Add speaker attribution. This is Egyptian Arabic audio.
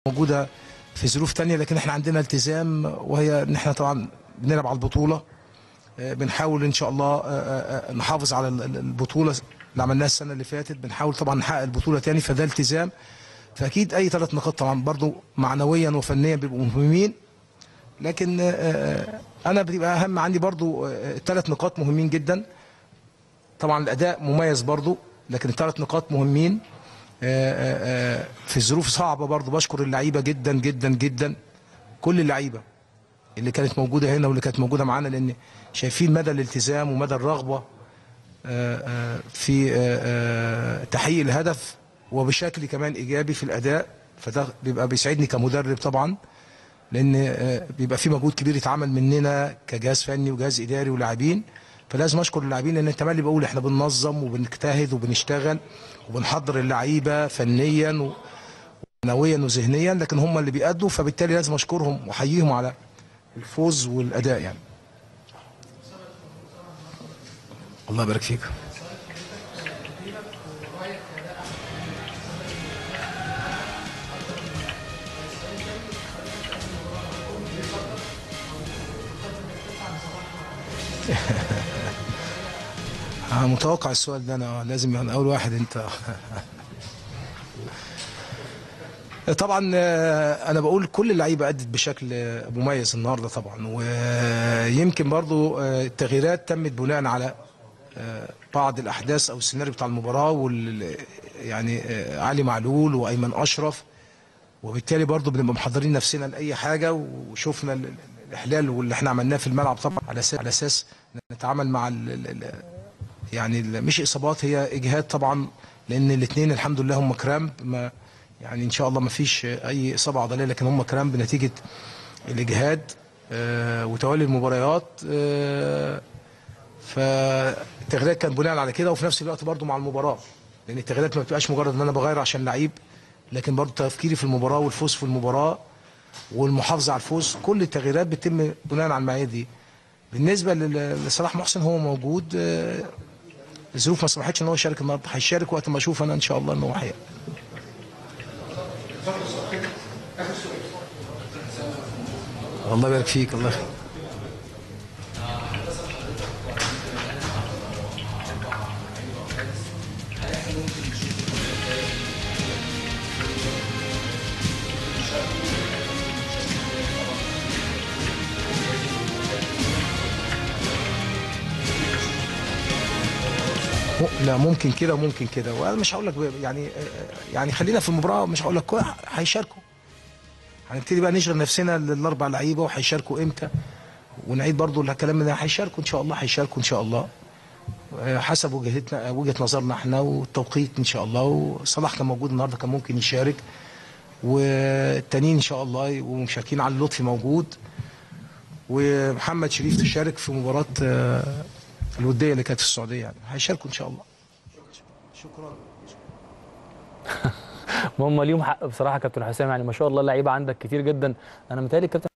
Speaker 1: موجوده في ظروف تانية لكن احنا عندنا التزام وهي ان احنا طبعا بنلعب على البطوله آه، بنحاول ان شاء الله آه، آه، آه، نحافظ على ال- ال- البطوله اللي عملناها السنه اللي فاتت بنحاول طبعا نحقق البطوله تاني فده التزام فاكيد اي ثلاث نقاط طبعا برضو معنويا وفنيا بيبقوا مهمين لكن آه، آه، انا بتبقى اهم عندي برضو ثلاث نقاط مهمين جدا طبعا الاداء مميز برضو لكن الثلاث نقاط مهمين آه، آه، آه، في الظروف صعبه برضو بشكر اللعيبه جدا جدا جدا كل اللعيبه اللي كانت موجوده هنا واللي كانت موجوده معانا لان شايفين مدى الالتزام ومدى الرغبه آه، آه، في آه، آه، تحقيق الهدف وبشكل كمان ايجابي في الاداء فده بيبقى بيسعدني كمدرب طبعا لان آه، بيبقى في مجهود كبير يتعمل مننا كجهاز فني وجهاز اداري ولاعبين فلازم اشكر اللاعبين لان انت اللي بقول احنا بننظم وبنجتهد وبنشتغل وبنحضر اللعيبه فنيا ومعنويا وذهنيا لكن هم اللي بيأدوا فبالتالي لازم اشكرهم واحييهم على الفوز والاداء يعني الله يبارك فيك أنا متوقع السؤال ده أنا لازم يعني أول واحد أنت طبعا آه، انا بقول كل اللعيبه ادت بشكل آه، مميز النهارده طبعا ويمكن برضو آه، التغييرات تمت بناء على آه، بعض الاحداث او السيناريو بتاع المباراه وال يعني آه، علي معلول وايمن اشرف وبالتالي برضو بنبقى محضرين نفسنا لاي حاجه وشفنا ال- ال- الاحلال واللي احنا عملناه في الملعب طبعا على اساس على اساس نتعامل مع ال ال ال يعني ال- مش اصابات هي اجهاد طبعا لان الاثنين الحمد لله هم كرامب ما يعني ان شاء الله ما فيش اي اصابه عضليه لكن هم كرامب نتيجه الاجهاد آه، وتوالي المباريات آه، فالتغييرات كان بناء على كده وفي نفس الوقت برضو مع المباراه لان التغييرات ما بتبقاش مجرد ان انا بغير عشان لعيب لكن برضو تفكيري في المباراه والفوز في المباراه والمحافظه على الفوز كل التغييرات بتتم بناء على المعايير دي بالنسبه لل- لصلاح محسن هو موجود آه، الظروف ما سمحتش ان هو يشارك النهارده هيشارك وقت ما اشوف انا ان شاء الله ان هو هيبقى الله يبارك فيك الله يخليك م- لا ممكن كده وممكن كده وانا مش هقول لك ب- يعني يعني خلينا في المباراه مش هقول لك كو- هيشاركوا هنبتدي بقى نشغل نفسنا للاربع لعيبه وهيشاركوا امتى ونعيد برضو الكلام ده هيشاركوا ان شاء الله هيشاركوا ان شاء الله آه، حسب وجهتنا وجهه نظرنا احنا والتوقيت ان شاء الله وصلاح كان موجود النهارده كان ممكن يشارك والتانيين ان شاء الله ومشاركين علي لطفي موجود ومحمد شريف تشارك في مباراه آه، الوديه اللي كانت في السعوديه يعني هيشاركوا ان شاء الله شكرا
Speaker 2: هم ليهم حق بصراحه كابتن حسام يعني ما شاء الله اللعيبه عندك كتير جدا انا متهيألي الكابتن